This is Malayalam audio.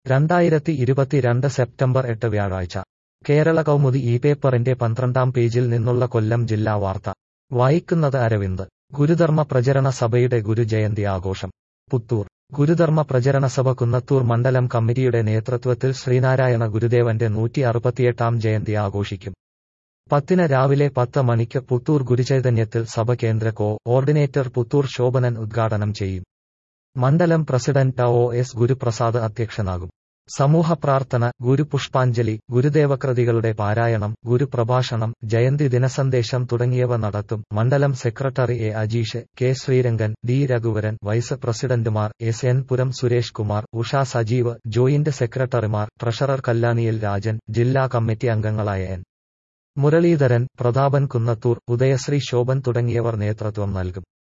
രണ്ടായിരത്തി ഇരുപത്തിരണ്ട് സെപ്റ്റംബർ എട്ട് വ്യാഴാഴ്ച കേരള കൗമുദി ഈ പേപ്പറിന്റെ പന്ത്രണ്ടാം പേജിൽ നിന്നുള്ള കൊല്ലം ജില്ലാ വാർത്ത വായിക്കുന്നത് അരവിന്ദ് ഗുരുധർമ്മ പ്രചരണ സഭയുടെ ഗുരുജയന്തി ആഘോഷം പുത്തൂർ ഗുരുധർമ്മ പ്രചരണ സഭ കുന്നത്തൂർ മണ്ഡലം കമ്മിറ്റിയുടെ നേതൃത്വത്തിൽ ശ്രീനാരായണ ഗുരുദേവന്റെ നൂറ്റി അറുപത്തിയെട്ടാം ജയന്തി ആഘോഷിക്കും പത്തിന് രാവിലെ പത്ത് മണിക്ക് പുത്തൂർ ഗുരുചൈതന്യത്തിൽ സഭ കേന്ദ്ര കോ ഓർഡിനേറ്റർ പുത്തൂർ ശോഭനൻ ഉദ്ഘാടനം ചെയ്യും മണ്ഡലം പ്രസിഡന്റ് ഒ എസ് ഗുരുപ്രസാദ് അധ്യക്ഷനാകും സമൂഹ പ്രാർത്ഥന ഗുരുപുഷ്പാഞ്ജലി ഗുരുദേവകൃതികളുടെ പാരായണം ഗുരുപ്രഭാഷണം ജയന്തി ദിനസന്ദേശം തുടങ്ങിയവ നടത്തും മണ്ഡലം secretary A Ajeesh K Sreerangan D Raghuvaran vice പ്രസിഡന്റുമാർ S N Puram Suresh Kumar Usha Sajeev joint സെക്രട്ടറിമാർ ട്രഷറർ കല്ലാണിയിൽ രാജൻ ജില്ലാ കമ്മിറ്റി അംഗങ്ങളായ എൻ മുരളീധരൻ പ്രതാപൻ കുന്നത്തൂർ ഉദയശ്രീ ശോഭൻ തുടങ്ങിയവർ നേതൃത്വം നൽകും